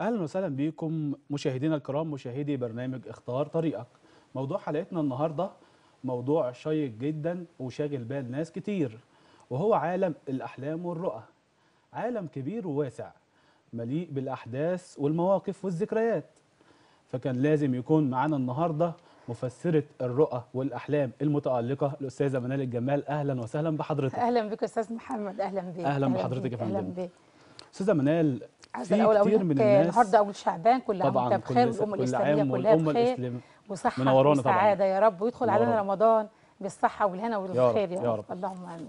اهلا وسهلا بكم مشاهدينا الكرام مشاهدي برنامج اختار طريقك موضوع حلقتنا النهارده موضوع شيق جدا وشاغل بال ناس كتير وهو عالم الاحلام والرؤى عالم كبير وواسع مليء بالاحداث والمواقف والذكريات فكان لازم يكون معانا النهارده مفسره الرؤى والاحلام المتالقه الاستاذه منال الجمال اهلا وسهلا بحضرتك اهلا بك استاذ محمد اهلا بك أهلاً بحضرتك يا بيك، اهلا فندم. بك استاذه منال عايزه في الاول اقول كتير لك من الناس النهارده اول شعبان كل عام طبعا وانت بخير كل, س- والامه كل الاسلاميه عام كلها والامه بخير الاسلاميه وصحه منورانا طبعاً. وسعاده يا رب ويدخل علينا منورانا. رمضان بالصحه والهنا والخير يا يا رب. رب اللهم امين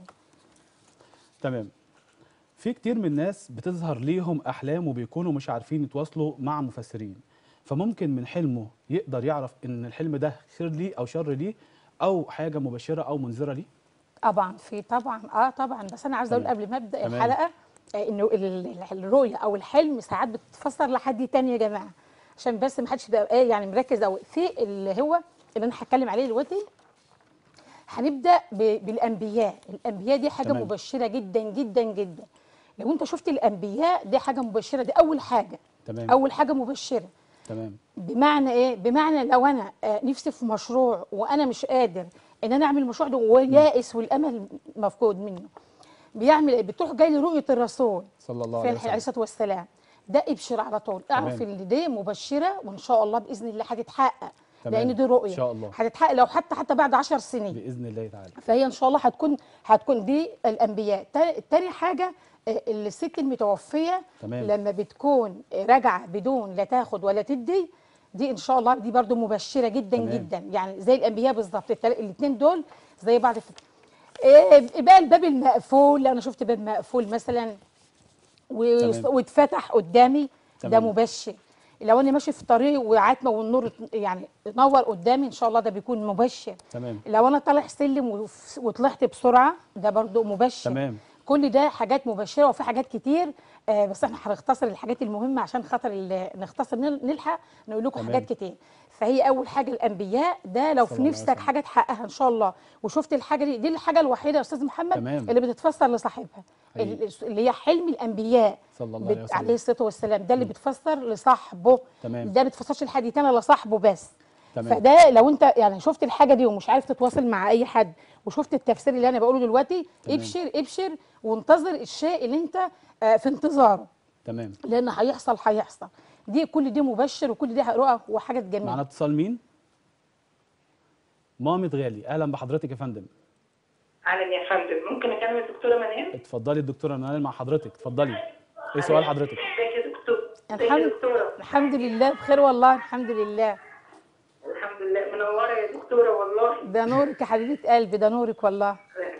تمام في كتير من الناس بتظهر ليهم احلام وبيكونوا مش عارفين يتواصلوا مع مفسرين فممكن من حلمه يقدر يعرف ان الحلم ده خير ليه او شر ليه او حاجه مبشره او منذره ليه طبعا في طبعا اه طبعا بس انا عايزه اقول تمام. قبل ما ابدا تمام. الحلقه آه، انه ال- ال- الرؤيه او الحلم ساعات بتتفسر لحد تاني يا جماعه عشان بس ما حدش يبقى ايه يعني مركز قوي في اللي هو اللي انا هتكلم عليه دلوقتي هنبدا ب- بالانبياء الانبياء دي حاجه تمام. مبشره جدا جدا جدا لو انت شفت الانبياء دي حاجه مبشره دي اول حاجه تمام اول حاجه مبشره تمام بمعنى ايه بمعنى لو انا آه، نفسي في مشروع وانا مش قادر ان انا اعمل المشروع ده ويائس والامل مفقود منه بيعمل ايه بتروح جاي لي رؤيه الرسول صلى الله في عليه الحي عليه وسلم الصلاه والسلام ده ابشر على طول اعرف تمام. ان دي مبشره وان شاء الله باذن الله هتتحقق تمام. لان دي رؤيه إن شاء الله. هتتحقق لو حتى حتى بعد 10 سنين باذن الله تعالى فهي ان شاء الله هتكون هتكون دي الانبياء تا- تاني حاجه آه، الست المتوفيه تمام. لما بتكون راجعه بدون لا تاخد ولا تدي دي ان شاء الله دي برضو مبشره جدا تمام. جدا يعني زي الانبياء بالظبط الاثنين دول زي بعض في إيه بقى الباب المقفول انا شفت باب مقفول مثلا و- تمام. واتفتح قدامي ده تمام. مبشر لو انا ماشي في طريق وعتمه والنور يعني نور قدامي ان شاء الله ده بيكون مبشر تمام لو انا طالع سلم وف- وطلعت بسرعه ده برضو مبشر تمام كل ده حاجات مبشره وفي حاجات كتير آه بس احنا هنختصر الحاجات المهمه عشان خاطر ال- نختصر نل- نلحق نقول لكم تمام. حاجات كتير فهي اول حاجه الانبياء ده لو صلى في الله عليه نفسك وسلم. حاجه تحققها ان شاء الله وشفت الحاجه دي دي الحاجه الوحيده يا استاذ محمد تمام. اللي بتتفسر لصاحبها حقيقي. ال- اللي هي حلم الانبياء صلى الله عليه بت- وسلم. عليه الصلاه والسلام ده اللي بتفسر لصاحبه تمام. ده ما بتفسرش لحد تاني لصاحبه بس تمام. فده لو انت يعني شفت الحاجه دي ومش عارف تتواصل مع اي حد وشفت التفسير اللي انا بقوله دلوقتي تمام. ابشر ابشر وانتظر الشيء اللي انت آه، في انتظاره تمام لان هيحصل هيحصل دي كل دي مبشر وكل دي رؤى وحاجات جميله معنا اتصال مين مامة غالي اهلا بحضرتك يا فندم اهلا يا فندم ممكن اكلم الدكتوره منال اتفضلي الدكتوره منال مع حضرتك اتفضلي ايه سؤال حضرتك ازيك يا دكتور ازيك يا الحمد دكتوره الحمد لله بخير والله الحمد لله الحمد لله منوره يا دكتوره والله ده نورك يا حبيبه قلبي ده نورك والله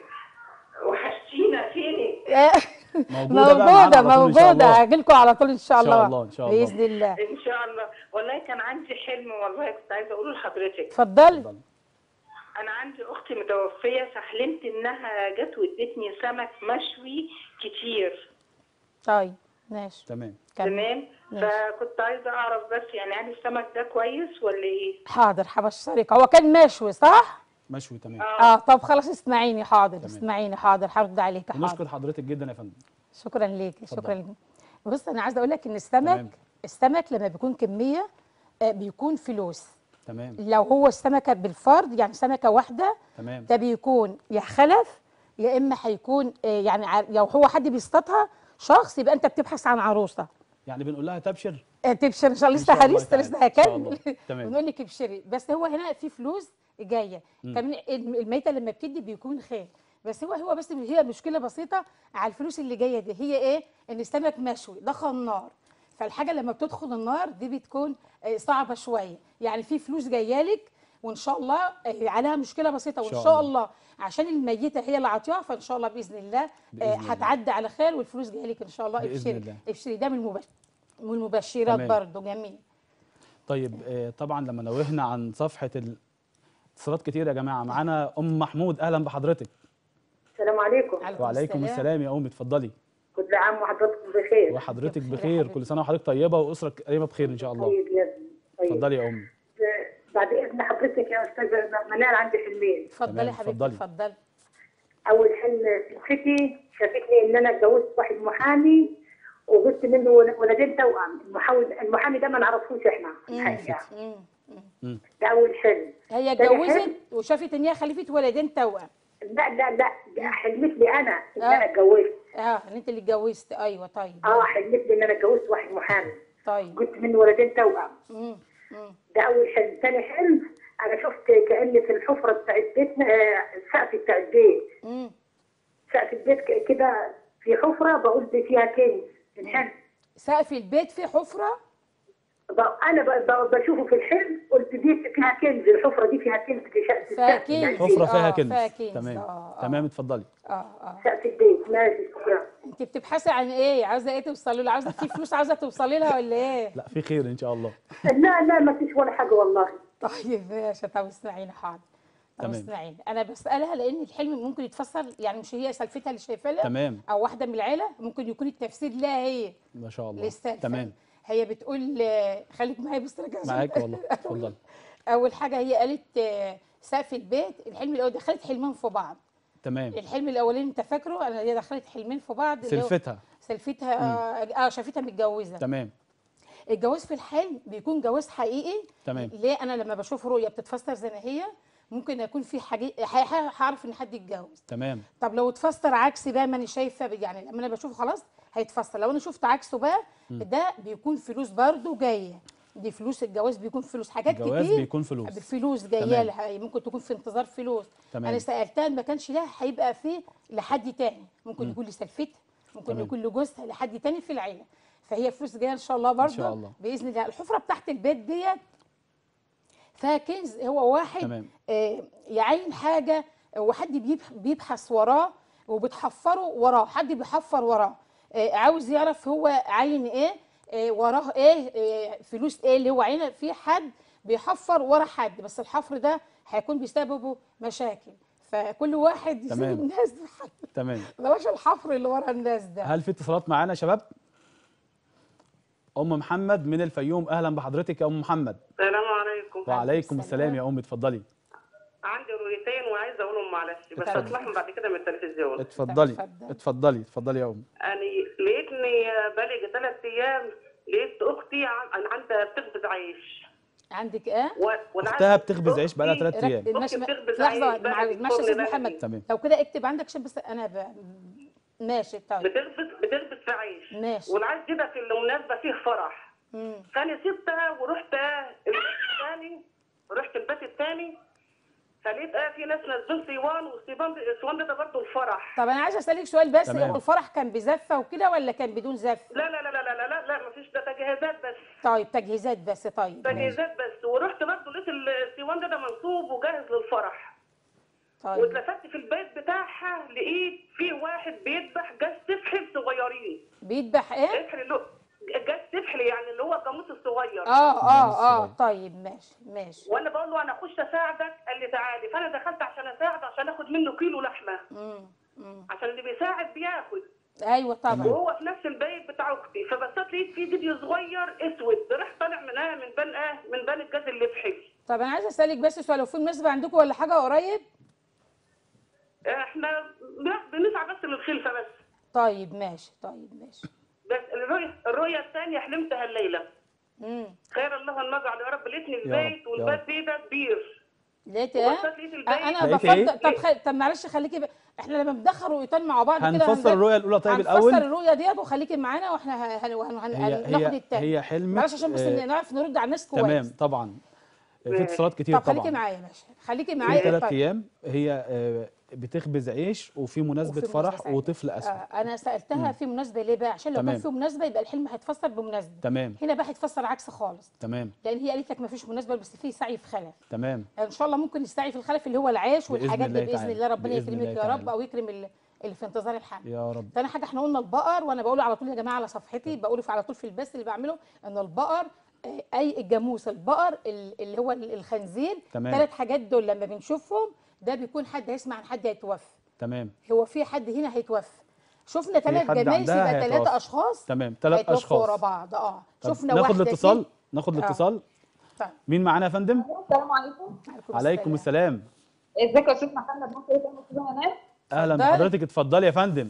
وحشتينا فينك موجوده بقى معانا موجوده على طول إن شاء موجوده الله. هاجي لكم على طول ان شاء إن شاء الله الله، إن شاء الله. باذن الله ان شاء الله والله كان عندي حلم والله كنت عايزه اقوله لحضرتك اتفضلي اتفضلي. انا عندي اختي متوفيه فحلمت انها جت وادتني سمك مشوي كتير طيب ماشي تمام كمل. تمام ماشي. فكنت عايزه اعرف بس يعني هل السمك ده كويس ولا ايه حاضر هبشرك هو كان مشوي صح؟ مشوي تمام اه طب خلاص اسمعيني حاضر تمام. اسمعيني حاضر هرد عليك حاضر ونشكر حضرتك جدا يا فندم شكرا ليك شكرا اتفضل. ليك بص انا عايزه اقول لك ان السمك تمام. السمك لما بيكون كميه آه بيكون فلوس تمام لو هو السمكه بالفرد يعني سمكه واحده تمام ده بيكون يا خلف يا اما هيكون آه يعني ع- لو هو حد بيصطادها شخص يبقى انت بتبحث عن عروسه يعني بنقول لها تبشر آه، تبشر ان شاء الله إن لسه شاء الله لسه تعالى. لسه إن شاء الله. هكمل تمام. بنقول لك ابشري بس هو هنا في فلوس جايه كمان الم- الميته لما بتدي بيكون خير بس هو هو بس هي مشكله بسيطه على الفلوس اللي جايه دي هي ايه ان السمك مشوي دخل النار فالحاجه لما بتدخل النار دي بتكون آه، صعبه شويه يعني في فلوس جايه لك وان شاء الله آه، عليها مشكله بسيطه إن وان شاء شاء الله. الله عشان الميته هي اللي عطيها فان شاء الله باذن الله بإذن آه، الله. هتعدي على خير والفلوس جايه لك ان شاء الله بإذن ابشري الله. ابشري ده من المبش- من المبشرات تمام. برضه جميل طيب آه، طبعا لما نوهنا عن صفحه ال- اتصالات كتير يا جماعه معانا ام محمود اهلا بحضرتك السلام عليكم وعليكم السلام يا ام اتفضلي كل عام وحضرتكم بخير وحضرتك بخير يا بخير حبيبتي. كل سنه وحضرتك طيبه واسره كريمه بخير ان شاء الله طيب يا ابني طيب اتفضلي يا امي بعد اذن حضرتك يا استاذه منال عندي حلمين اتفضلي تمام، يا حبيبتي اتفضلي. اتفضلي اول حلم ستي شافتني ان انا اتجوزت واحد محامي وجبت منه ول- ولدين توأم المحاول المحامي ده ما نعرفوش احنا الحقيقه مم. ده اول حلم هي تاني اتجوزت حلم؟ وشافت ان هي خلفت ولدين توأم لا لا لا ده حلمت لي انا ان آه. انا اتجوزت اه ان انت اللي اتجوزت ايوه طيب اه حلمت لي ان انا اتجوزت واحد محامي طيب جبت منه ولدين توأم مم. مم. ده اول حلم ثاني حلم انا شفت كاني في الحفره بتاعت بيتنا آه، السقف بتاع البيت مم. سقف البيت ك- كده في حفره بقول دي فيها كنز في الحلم سقف البيت فيه حفره ب- انا ب- ب- بشوفه في الحلم قلت دي فيها كنز الحفره دي فيها كنز في شقه فيها السقف بتاع كنز. البيت. حفره فيها آه، كنز فيها كنز. تمام آه، آه. تمام اتفضلي اه اه سقف البيت ماشي شكرا انت بتبحثي عن ايه عاوزه ايه توصلي له عاوزه في فلوس عاوزه توصلي لها ولا ايه لا في خير ان شاء الله لا لا ما فيش ولا حاجه والله طيب ماشي طب اسمعيني حاضر طب تمام. اسمعيني انا بسالها لان الحلم ممكن يتفسر يعني مش هي سلفتها اللي شايفاه لها تمام او واحده من العيله ممكن يكون التفسير لها هي ما شاء الله للسلفه تمام هي بتقول آه، خليك معايا بس رجع معاك والله اتفضلي اول حاجه هي قالت آه، سقف البيت الحلم الاول دخلت حلمين في بعض تمام الحلم الاولاني انت فاكره انا هي دخلت حلمين في بعض اللي هو سلفتها سلفتها اه, آه شافتها متجوزه تمام الجواز في الحلم بيكون جواز حقيقي تمام ليه انا لما بشوف رؤيه بتتفسر زي ما هي ممكن يكون في حاجه ح- هعرف ان حد يتجوز تمام طب لو اتفسر عكسي بقى ما انا شايفه يعني لما انا بشوفه خلاص هيتفسر لو انا شفت عكسه بقى ده بيكون فلوس برضو جايه دي فلوس الجواز بيكون فلوس حاجات الجواز كتير بيكون فلوس بفلوس جايه تمام. لها ممكن تكون في انتظار فلوس تمام. انا سالتها ما كانش لها هيبقى فيه لحد تاني ممكن يكون لسلفتها ممكن تمام. يكون لجوزها لحد تاني في العيله فهي فلوس جايه ان شاء الله برضه شاء الله. باذن الله الحفره بتاعت البيت ديت فيها كنز هو واحد تمام. آه، يعين حاجه وحد بيبح- بيبحث وراه وبتحفره وراه حد بيحفر وراه آه، عاوز يعرف هو عاين ايه آه، وراه ايه آه، فلوس ايه اللي هو عينه في حد بيحفر ورا حد بس الحفر ده هيكون بسببه مشاكل فكل واحد يسيب تمام. الناس بحد تمام بلاش الحفر اللي ورا الناس ده هل في اتصالات معانا يا شباب ام محمد من الفيوم اهلا بحضرتك يا ام محمد السلام عليكم وعليكم السلام. السلام يا ام اتفضلي عندي رؤيتين وعايزه اقولهم معلش بس اتفضل. اطلعهم بعد كده من التلفزيون اتفضلي اتفضل. اتفضلي اتفضلي يا ام يعني لقيتني بقالي ثلاث ايام لقيت اختي عن- عندها بتخبز عيش عندك ايه و- والعيش- اختها بتخبز عيش بقالها أختي- ثلاث ايام رك- ماشي أختي بتخبز لحظه عيش مع بلدي ماشي يا استاذ فرن محمد بلدي. تمام. لو كده اكتب عندك عشان بس انا ب... ماشي طيب بتخبز بتخبز في عيش ماشي. والعيش ده في المناسبه فيه فرح مم. فانا سبتها ورحت البيت الثاني رحت البيت الثاني فلقيت اه في ناس نزلوا صيوان والصيوان الصيوان ده, ده برضه الفرح طب انا عايزه اسالك سؤال بس تمام. هو الفرح كان بزفه وكده ولا كان بدون زف لا لا لا لا لا لا لا مفيش ده تجهيزات بس طيب تجهيزات بس طيب تجهيزات بس ورحت برضه لقيت الصيوان ده, ده منصوب وجاهز للفرح طيب واتلفت في البيت بتاعها لقيت في واحد بيذبح جاز سفحل صغيرين بيذبح ايه سفحل اللي هو جاز سفحل يعني اللي هو الجاموس الصغير اه اه اه الصغير. طيب ماشي ماشي وانا بقول له انا اخش اساعدك قال لي تعالي فانا دخلت عشان اساعده عشان اخد منه كيلو لحمه مم. مم. عشان اللي بيساعد بياخد ايوه طبعا تمام. وهو في نفس البيت بتاع اختي فبصيت لقيت فيه فيديو صغير اسود راح طالع من آه من بال اه من بال الجاز اللي بحي طب انا عايزه اسالك بس سؤال لو في مناسبه عندكم ولا حاجه قريب احنا ب- بنسعى بس للخلفه بس طيب ماشي طيب ماشي بس الرؤيه الرؤيه الثانيه حلمتها الليله امم خير الله المجعل يا رب لقيتني يا البيت رب، يا والبيت دي ده كبير لقيت ايه وبصيت لقيت البيت آه، انا لقيت إيه؟ بفضل طب خ... طب معلش خليكي ب... احنا لما بندخل رؤيتين مع بعض كده هنفسر هنجد- الرؤيه الاولى طيب هنفسر الاول الرؤيه ديت وخليكي معانا واحنا ه- هن... هن... هن... هي هناخد هي التاني هي حلمك معلش عشان بس آه، نعرف نرد على الناس كويس تمام طبعا في اتصالات كتير طب خليكي طبعا معايا ماشي خليكي في معايا ثلاث طيب. ايام هي آه، بتخبز عيش وفي مناسبه وفي فرح مناسبة سعيدة. وطفل اسود آه انا سالتها في مناسبه ليه بقى عشان لو تمام. كان في مناسبه يبقى الحلم هيتفسر بمناسبه تمام هنا بقى هيتفسر عكس خالص تمام لان هي قالت لك ما فيش مناسبه بس في سعي في خلف تمام يعني ان شاء الله ممكن السعي في الخلف اللي هو العيش بإذن والحاجات دي الله باذن تعالى. الله ربنا بإذن يكرمك الله يا رب تعالى. او يكرم ال- اللي في انتظار الحمل يا رب تاني حاجه احنا قلنا البقر وانا بقوله على طول يا جماعه على صفحتي بقوله في على طول في البث اللي بعمله ان البقر آه، اي الجاموس البقر ال- اللي هو ال- الخنزير تمام. ثلاث حاجات دول لما بنشوفهم ده بيكون حد هيسمع عن حد هيتوفى تمام هو في حد هنا هيتوفى شفنا ثلاث حد جمايس عندها يبقى ثلاثه هيتوفى. اشخاص تمام ثلاث هيتوفوا ورا اشخاص بعض اه طب شفنا ناخد واحده الاتصال فيه- ناخد آه. الاتصال طيب مين معانا يا فندم السلام عليكم عليكم السلام ازيك يا استاذ محمد ممكن ايه تاني كده هناك اهلا اتفضلي. بحضرتك اتفضلي يا فندم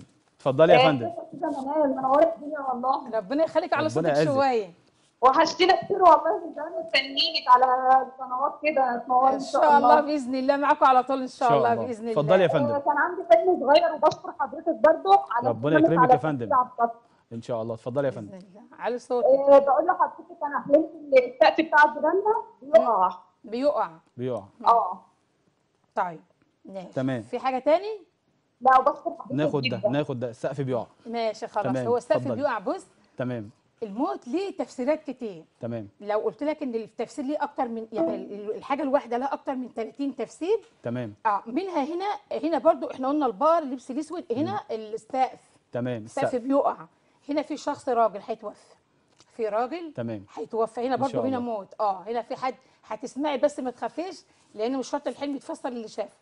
اتفضلي يا فندم كده منال منورة الدنيا والله ربنا يخليك على ربنا صوتك يعزك. شويه وحشتينا كتير والله من زمان مستنيينك على القنوات كده تنوري ان شاء الله باذن الله معاكم على طول ان شاء شاء الله الله. باذن الله اتفضلي يا فندم. آه، كان عندي حلم صغير وبشكر حضرتك برضه على ربنا اهتمامك يكرمك على يا فندم. الشعب المصري. ان شاء الله اتفضلي يا فندم باذن الله على صوتك آه، بقول لحضرتك انا حلمت ان السقف بتاع الجيراننا يقع بيقع بيقع اه طيب ماشي تمام. في حاجه تاني لا وبشكر حضرتك ناخد ده جداً. ناخد ده السقف بيقع ماشي خلاص تمام، هو السقف اتفضلي. بيقع بص تمام الموت ليه تفسيرات كتير تمام لو قلت لك ان التفسير ليه اكتر من يعني ال- الحاجه الواحده لها اكتر من 30 تفسير تمام اه منها هنا هنا برضو احنا قلنا البار اللبس الاسود هنا السقف تمام السقف السقف بيقع هنا في شخص راجل هيتوفى في راجل تمام هيتوفى هنا برضو شاء هنا الله. موت اه هنا في حد هتسمعي بس ما تخافيش لان مش شرط الحلم يتفسر اللي شافه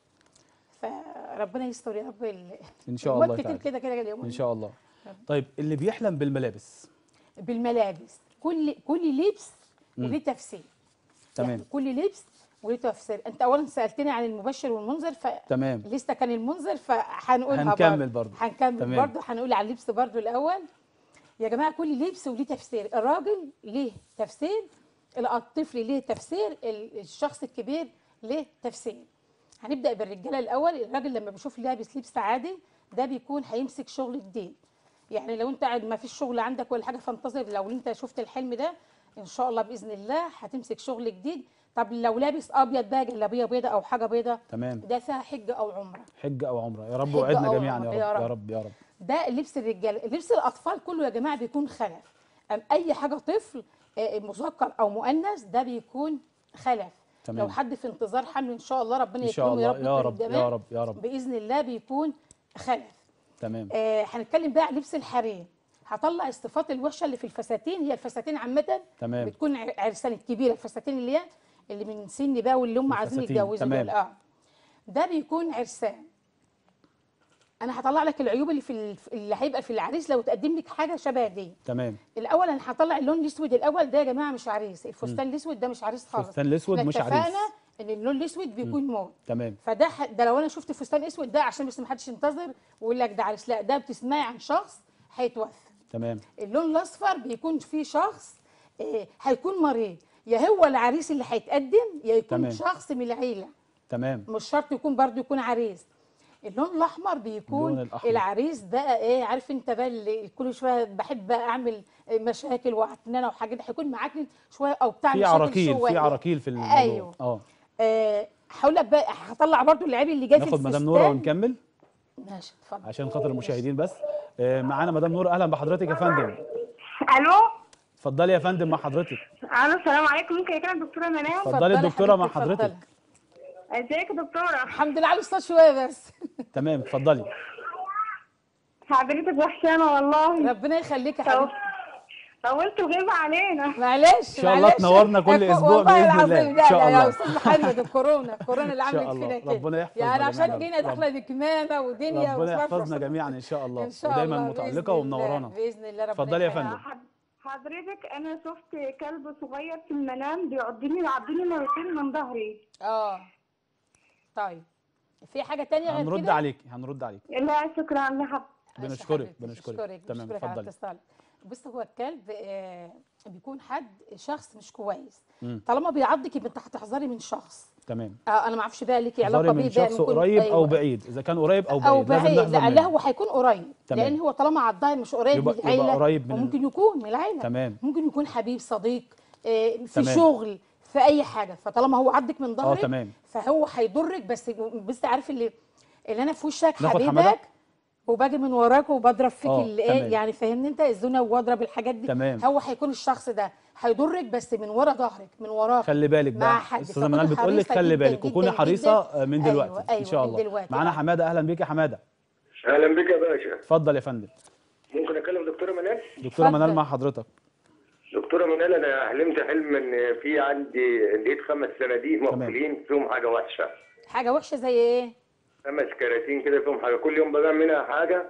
فربنا يستر يا رب ال- ان شاء الموت الله كتير تعالى كده كده اليومين ان شاء الله طيب اللي بيحلم بالملابس بالملابس كل كل لبس وليه تفسير تمام. يعني كل لبس وليه تفسير انت اولا سالتني عن المبشر والمنذر ف تمام لسه كان المنذر فهنقولها هنكمل برضه. هنكمل تمام. برضه هنقول على اللبس برضه الاول يا جماعه كل لبس وليه تفسير الراجل ليه تفسير الطفل ليه تفسير ال- الشخص الكبير ليه تفسير هنبدا بالرجاله الاول الراجل لما بيشوف لابس لبس عادي ده بيكون هيمسك شغل جديد يعني لو انت قاعد ما فيش شغل عندك ولا حاجه فانتظر لو انت شفت الحلم ده ان شاء الله باذن الله هتمسك شغل جديد طب لو لابس ابيض بقى جلابيه بيضه او حاجه بيضه تمام ده فيها حجه او عمره حج او عمره يا رب حج وعدنا أو جميعا عمرة. يا يا رب يا رب. رب يا رب ده لبس الرجال لبس الاطفال كله يا جماعه بيكون خلف أم اي حاجه طفل آه، مذكر او مؤنث ده بيكون خلف تمام. لو حد في انتظار حمل ان شاء الله ربنا ان شاء يكرمه الله يا رب ويكرم يا الجميع. رب يا رب باذن الله بيكون خلف تمام آه هنتكلم بقى عن لبس الحرير هطلع الصفات الوحشه اللي في الفساتين هي الفساتين عامه تمام. بتكون ع- عرسان الكبيره الفساتين اللي هي اللي من سن بقى واللي هم عايزين الفساتين، يتجوزوا تمام. دول اه ده بيكون عرسان انا هطلع لك العيوب اللي في ال- اللي هيبقى في العريس لو تقدم لك حاجه شبه دي تمام الاول انا هطلع اللون الاسود الاول ده يا جماعه مش عريس الفستان الاسود ده مش عريس خالص الفستان الأسود إحنا مش عريس. اتفقنا ان اللون الاسود بيكون موت تمام فده ح- ده لو انا شفت فستان اسود ده عشان بس ما حدش ينتظر ويقول لك ده عريس لا ده بتسمعي عن شخص هيتوفى تمام اللون الاصفر بيكون فيه شخص آه، هيكون مريض يا هو العريس اللي هيتقدم يا يكون تمام. شخص من العيله تمام مش شرط يكون برضه يكون عريس اللون الاحمر بيكون اللون الأحمر. العريس بقى ايه عارف انت بقى اللي كل شويه بحب بقى اعمل مشاكل وعكننه وحاجات هيكون معاكن شويه او بتاع في مشاكل عراكيل شويه في عراكيل في الموضوع أيوه. اه آه هقول لك بقى هطلع برضو اللعيب اللي جاي في ناخد الفستان مدام نوره ونكمل ماشي اتفضل عشان خاطر المشاهدين بس آه، معانا مدام نوره اهلا بحضرتك يا فندم الو اتفضلي يا فندم مع حضرتك الو السلام عليكم ممكن يكلم دكتوره منال اتفضلي يا الدكتوره مع حبيبتي، حضرتك اتفضلي. ازيك يا دكتوره الحمد لله على الصوت شويه بس تمام اتفضلي حضرتك وحشانه والله ربنا يخليك يا طو- حبيبتي طولت وغيب علينا معلش إن شاء الله معلش. تنورنا كل أكو- أسبوع والله بإذن الله. العظيم إن لا شاء لا الله. يا استاذ محمد الكورونا الكورونا اللي إن شاء عملت الله. فينا كده ربنا يحفظنا يعني عشان جميعاً. جينا رب- داخله بكمامه ودنيا ربنا وصفر يحفظنا وصفر. جميعا ان شاء الله ان شاء ودايما الله متالقه بإذن الله. ومنورانا باذن الله ربنا اتفضلي يا يخليك. فندم حض- حضرتك انا شفت كلب صغير في المنام بيعضني يعضني مرتين من ظهري اه طيب في حاجه تانية غير هنرد كده عليك هنرد عليك لا شكرا لحضرتك ماشي بنشكرك، حبيبتي، بنشكرك. بنشكرك تمام، بنشكرك على اتفضلي. اتصالك بص هو الكلب آه بيكون حد شخص مش كويس مم. طالما بيعضك يبقى انت هتحذري من شخص تمام آه انا ما اعرفش بقى ليكي احذري علاقه من بيه بقى شخص نكون- قريب او أيوة. بعيد اذا كان قريب او او بعيد لازم بعيد نحذر لا لا منه هو هيكون قريب تمام. لان هو طالما عضها مش قريب يبقى- من العيله يبقى قريب من- وممكن يكون من العيله تمام. ممكن يكون حبيب صديق آه في تمام. شغل في اي حاجه فطالما هو عضك من ظهرك تمام. فهو هيضرك بس بس عارف اللي اللي انا في وشك ناخد حمادة؟ حبيبك وباجي من وراك وبضرب فيك آه، اللي تمام. ايه يعني فاهمني انت الزنا واضرب الحاجات دي تمام. هو هيكون الشخص ده هيضرك بس من ورا ظهرك من وراك خلي بالك مع بقى حد استاذه فكوني منال بتقول لك حريصة خلي جداً بالك وكوني جداً حريصه جداً. من أيوة، دلوقتي ان أيوة، شاء من الله دلوقتي. معانا آه. حماده اهلا بيك يا حماده اهلا بك يا باشا اتفضل يا فندم ممكن اكلم دكتوره منال دكتوره اتفضل. منال مع حضرتك دكتوره منال انا حلمت حلم ان في عندي لقيت خمس صناديق مقفولين فيهم حاجه وحشه حاجه وحشه زي ايه خمس كراتين كده فيهم حاجه كل يوم بجمع منها حاجه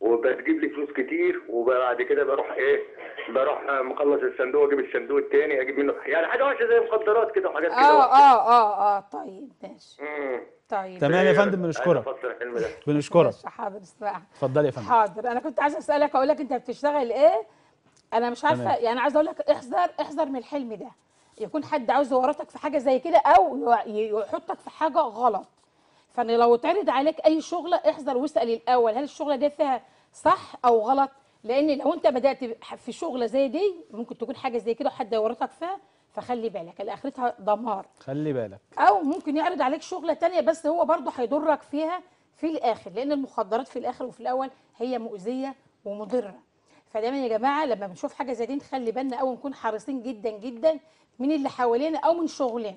وبتجيب لي فلوس كتير وبعد كده بروح ايه بروح مخلص الصندوق اجيب الصندوق التاني اجيب منه يعني حاجه وحشه زي مخدرات كده وحاجات كده اه وحشة. اه اه اه طيب ماشي مم. طيب تمام يا إيه، فندم عايز بنشكرك افسر الحلم ده بنشكرك ماشي، حاضر اسمع اتفضلي يا فندم حاضر انا كنت عايزه اسالك اقول لك انت بتشتغل ايه انا مش عارفه تمام. يعني عايزه اقول لك احذر احذر من الحلم ده يكون حد عاوز يورطك في حاجه زي كده او يع- يحطك في حاجه غلط فانا لو اتعرض عليك اي شغله احذر واسال الاول هل الشغله دي فيها صح او غلط لان لو انت بدات في شغله زي دي ممكن تكون حاجه زي كده وحد يورطك فيها فخلي بالك اللي اخرتها دمار خلي بالك او ممكن يعرض عليك شغله تانية بس هو برضه هيضرك فيها في الاخر لان المخدرات في الاخر وفي الاول هي مؤذيه ومضره فدايما يا جماعه لما بنشوف حاجه زي دي نخلي بالنا او نكون حريصين جدا جدا من اللي حوالينا او من شغلنا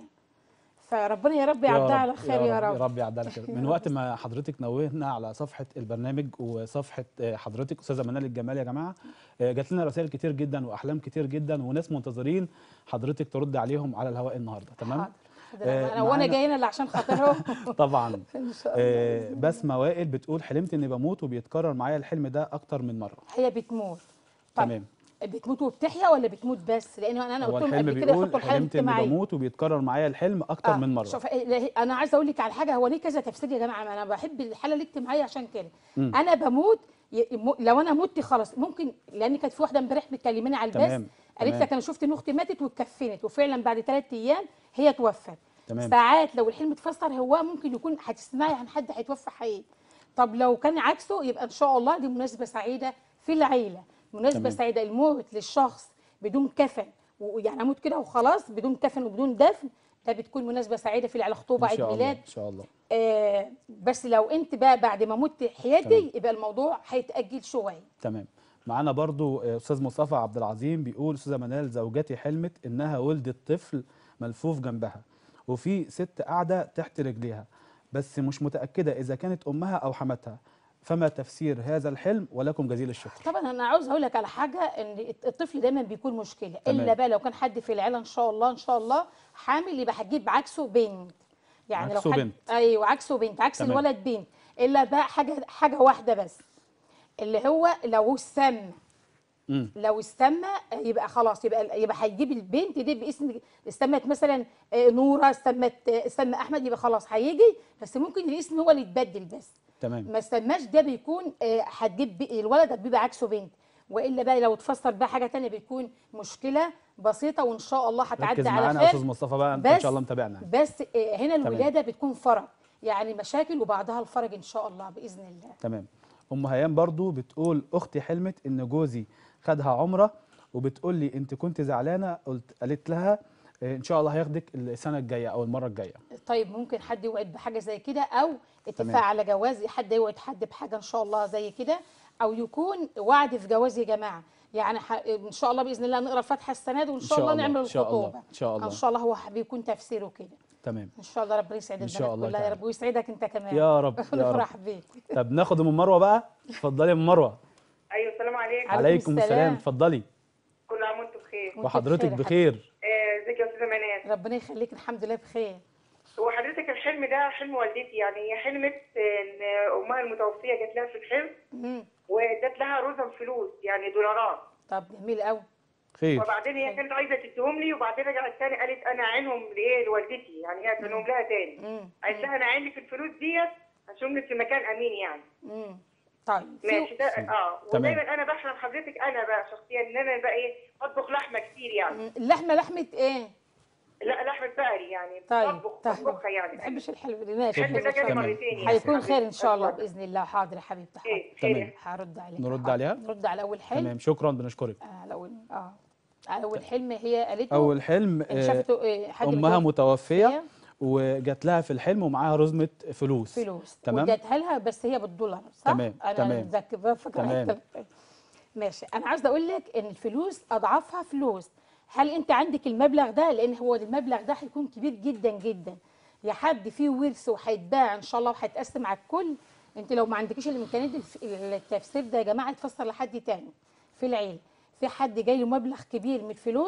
فربنا يا رب يعدها على خير يا يا رب رب يعدها على خير من وقت ما حضرتك نوهنا على صفحه البرنامج وصفحه آه، حضرتك استاذه منال الجمال يا جماعه آه، جات لنا رسائل كتير جدا واحلام كتير جدا وناس منتظرين حضرتك ترد عليهم على الهواء النهارده تمام حاضر. حاضر. آه، انا وانا معانا- جايين اللي عشان خاطرهم طبعا ان شاء الله آه، بسمه وائل بتقول حلمت اني بموت وبيتكرر معايا الحلم ده اكتر من مره هي بتموت طيب تمام بتموت وبتحيا ولا بتموت بس لان انا هو قلت لهم الحلم قبل كده بيقول يحطوا الحاله حلمت اني الاجتماعيه بموت وبيتكرر معايا الحلم اكتر آه، من مره شوف إيه، انا عايزه اقول لك على حاجه هو ليه كذا تفسير يا جماعه ما انا بحب الحاله الاجتماعيه عشان كده انا بموت ي- م- لو انا مت خلاص ممكن لان كانت في واحده امبارح بتكلمني على البث تمام، قالت تمام. لك انا شفت ان اختي ماتت واتكفنت وفعلا بعد ثلاث ايام هي توفت تمام. ساعات لو الحلم اتفسر هو ممكن يكون هتسمعي عن حد هيتوفى حقيقي طب لو كان عكسه يبقى ان شاء الله دي مناسبه سعيده في العيله مناسبه تمام. سعيده الموت للشخص بدون كفن ويعني اموت كده وخلاص بدون كفن وبدون دفن ده بتكون مناسبه سعيده في العيله خطوبه ان عيد شاء الله ميلاد ان شاء الله آه بس لو انت بقى بعد ما مت حياتي تمام. يبقى الموضوع هيتاجل شويه تمام معانا برضو آه، استاذ مصطفى عبد العظيم بيقول استاذه منال زوجتي حلمت انها ولدت طفل ملفوف جنبها وفي ست قاعده تحت رجليها بس مش متاكده اذا كانت امها او حماتها فما تفسير هذا الحلم ولكم جزيل الشكر طبعا انا عاوز اقول لك على حاجه ان الطفل دايما بيكون مشكله تمام. الا بقى لو كان حد في العيله ان شاء الله ان شاء الله حامل يبقى هتجيب عكسه بنت يعني عكسه لو حد بنت. ايوه عكسه بنت عكس تمام. الولد بنت الا بقى حاجه حاجه واحده بس اللي هو لو السم امم لو استمى يبقى خلاص يبقى يبقى هيجيب البنت دي باسم استمت مثلا آه، نوره استمت آه، استمى احمد يبقى خلاص هيجي بس ممكن الاسم هو اللي يتبدل بس تمام ما استماش ده بيكون آه، هتجيب ب- الولد بيبقى عكسه بنت والا بقى لو اتفسر بقى حاجه تانية بتكون مشكله بسيطه وان شاء الله ركز هتعدي معانا على يا استاذ خير مصطفى بقى انت ان بس- شاء الله متابعنا بس آه، هنا الولاده بتكون فرج يعني مشاكل وبعدها الفرج ان شاء الله باذن الله تمام ام هيام برضو بتقول اختي حلمت ان جوزي خدها عمره وبتقول لي انت كنت زعلانه قلت قالت لها آه، ان شاء الله هياخدك السنه الجايه او المره الجايه طيب ممكن حد يوعد بحاجه زي كده او اتفاق تمام. على جواز حد يوعد حد بحاجه ان شاء الله زي كده او يكون وعد في جواز يا جماعه يعني ح... ان شاء الله باذن الله نقرا الفاتحه السنه دي وان شاء, شاء الله الله، نعمل إن شاء الله، الخطوبه إن شاء الله. ان شاء الله هو بيكون تفسيره كده تمام ان شاء الله ربنا يسعد إن البنات شاء الله كلها يا تعالى. رب ويسعدك انت كمان يا رب، يا رب. ونفرح بيك طب ناخد ام مروه بقى اتفضلي يا ام مروه ايوه السلام عليكم عليكم عليكم السلام السلام. اتفضلي كل عام وانتم بخير وانت وحضرتك بخير يا بخير آه، ازيك يا استاذه منال ربنا يخليك الحمد لله بخير هو حضرتك الحلم ده حلم والدتي يعني هي حلمت ان امها المتوفيه جات لها في الحلم مم. وادت لها رزم فلوس يعني دولارات طب جميل قوي خير وبعدين هي كانت عايزه تديهم لي وبعدين رجعت تاني قالت انا عينهم لايه لوالدتي يعني هي هتنهم لها تاني مم. قالت لها انا عيني في الفلوس ديت عشان لك في مكان امين يعني مم. طيب في- ماشي ده اه تمام. ودايما انا بحلم حضرتك انا بقى شخصيا ان انا بقى ايه اطبخ لحمه كتير يعني مم. اللحمه لحمه ايه لا لحمه بقري يعني طيب بطبخ طيب بطبخها ما يعني بحبش الحلو ده ماشي الحلم ده جالي تمام. مرتين يعني هيكون خير ان شاء الله اتفضل. باذن الله حاضر يا حبيبتي حاضر خير خير تمام. هرد عليك نرد حاضر. عليها؟ نرد على اول حلم تمام شكرا بنشكرك آه، على اول اه على اول حلم هي قالته اول حلم إن آه، شافته إيه، حد امها متوفي متوفيه وجات لها في الحلم ومعاها رزمه فلوس فلوس تمام وادتها لها بس هي بالدولار صح؟ تمام، انا تمام. متذكر فاكره تمام. الحتة. ماشي انا عايزه اقول لك ان الفلوس اضعافها فلوس هل انت عندك المبلغ ده لان هو المبلغ ده هيكون كبير جدا جدا يا حد فيه ورث وهيتباع ان شاء الله وهيتقسم على الكل انت لو ما عندكيش الامكانيات الف- التفسير ده يا جماعه يتفسر لحد تاني في العيله في حد جاي له مبلغ كبير من الفلوس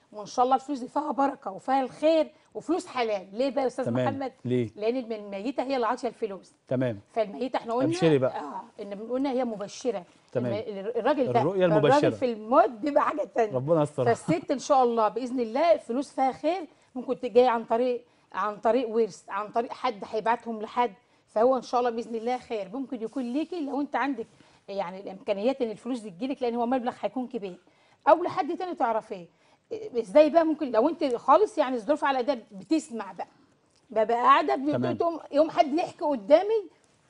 وان شاء الله الفلوس دي فيها بركه وفيها الخير وفلوس حلال ليه بقى يا استاذ تمام. محمد ليه؟ لان الميته هي اللي عاطيه الفلوس تمام فالميته احنا قلنا أبشري بقى. اه ان قلنا هي مبشره تمام. الم- الراجل ده الرؤية المبشرة. الراجل في الموت بيبقى حاجه تانية ربنا يستر فالست ان شاء الله باذن الله الفلوس فيها خير ممكن تجي عن طريق عن طريق ورث عن طريق حد هيبعتهم لحد فهو ان شاء الله باذن الله خير ممكن يكون ليكي لو انت عندك يعني الامكانيات ان الفلوس دي تجيلك لان هو مبلغ هيكون كبير او لحد تاني تعرفيه إيه، ازاي بقى ممكن لو انت خالص يعني الظروف على ده بتسمع بقى ببقى قاعده تمام. بتقوم يوم حد يحكي قدامي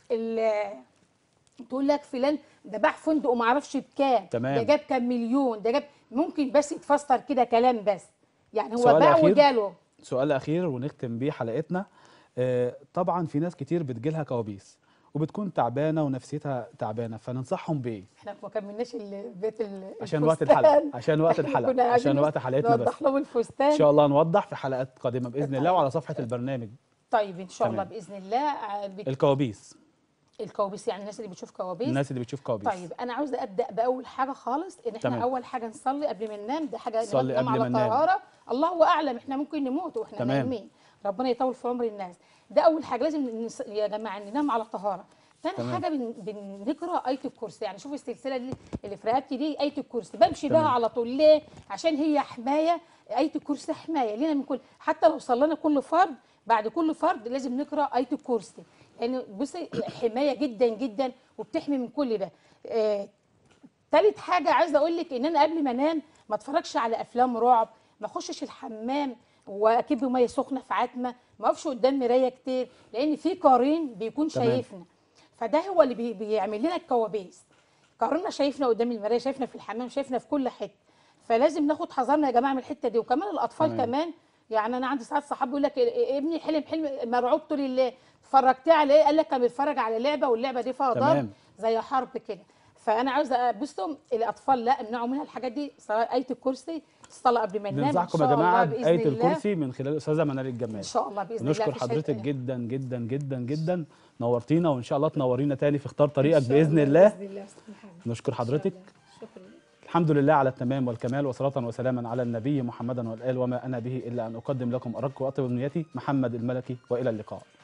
ال- تقول لك فلان ده باع فندق وما اعرفش بكام تمام. ده جاب كام مليون ده جاب ممكن بس يتفسر كده كلام بس يعني هو سؤال باع أخير. وجاله سؤال اخير ونختم بيه حلقتنا آه، طبعا في ناس كتير بتجيلها كوابيس وبتكون تعبانه ونفسيتها تعبانه فننصحهم بايه احنا ما كملناش البيت ال- عشان وقت الفستان. الحلقه عشان وقت إحنا الحلقه كنا عايزين عشان وقت حلقتنا بس نوضح لهم الفستان ان شاء الله نوضح في حلقات قادمه باذن الله وعلى صفحه البرنامج طيب ان شاء الله تمام. باذن الله آه، بت- الكوابيس الكوابيس يعني الناس اللي بتشوف كوابيس الناس اللي بتشوف كوابيس طيب انا عاوزه ابدا باول حاجه خالص ان احنا تمام. اول حاجه نصلي قبل ما ننام ده حاجه نصلي ننام قبل ما على ننام. طهاره الله اعلم احنا ممكن نموت واحنا تمام. نايمين ربنا يطول في عمر الناس ده اول حاجه لازم نس... يا جماعه ننام على طهاره تاني تمام. حاجه بن... بنقرا ايه الكرسي يعني شوف السلسله دي اللي في رقبتي دي ايه الكرسي بمشي تمام. بها على طول ليه عشان هي حمايه ايه الكرسي حمايه لينا من كل حتى لو صلينا كل فرض بعد كل فرض لازم نقرا ايه الكرسي يعني بصي حمايه جدا جدا وبتحمي من كل ده آه تالت حاجة عايزة أقول لك إن أنا قبل ما أنام ما أتفرجش على أفلام رعب ما أخشش الحمام وأكب مية سخنة في عتمة ما أقفش قدام مراية كتير لأن في قارين بيكون تمام. شايفنا فده هو اللي بي بيعمل لنا الكوابيس قارنا شايفنا قدام المراية شايفنا في الحمام شايفنا في كل حتة فلازم ناخد حذرنا يا جماعة من الحتة دي وكمان الأطفال تمام. كمان يعني أنا عندي ساعات صحابي يقول لك ابني حلم حلم مرعوب طول الليل اتفرجت عليه قال لك كان بيتفرج على لعبة واللعبة دي فيها ضرب تمام. زي حرب كده فانا عاوزه بصوا الاطفال لا امنعوا منها الحاجات دي سواء ايه الكرسي الصلاه قبل ما ننام إن بننصحكم يا شاء جماعه الله بإذن بايه الله. الكرسي من خلال الاستاذه منال الجمال ان شاء الله باذن الله نشكر مفيش حضرتك هيك- جدا جدا جدا جدا نورتينا وان شاء الله تنورينا تاني في اختار طريقك إن شاء باذن الله باذن الله أستاذ محمد. نشكر حضرتك شكرا الحمد لله على التمام والكمال وصلاة وسلاما على النبي محمدا والآل وما أنا به إلا أن أقدم لكم أرق وأطيب نيتي محمد الملكي وإلى اللقاء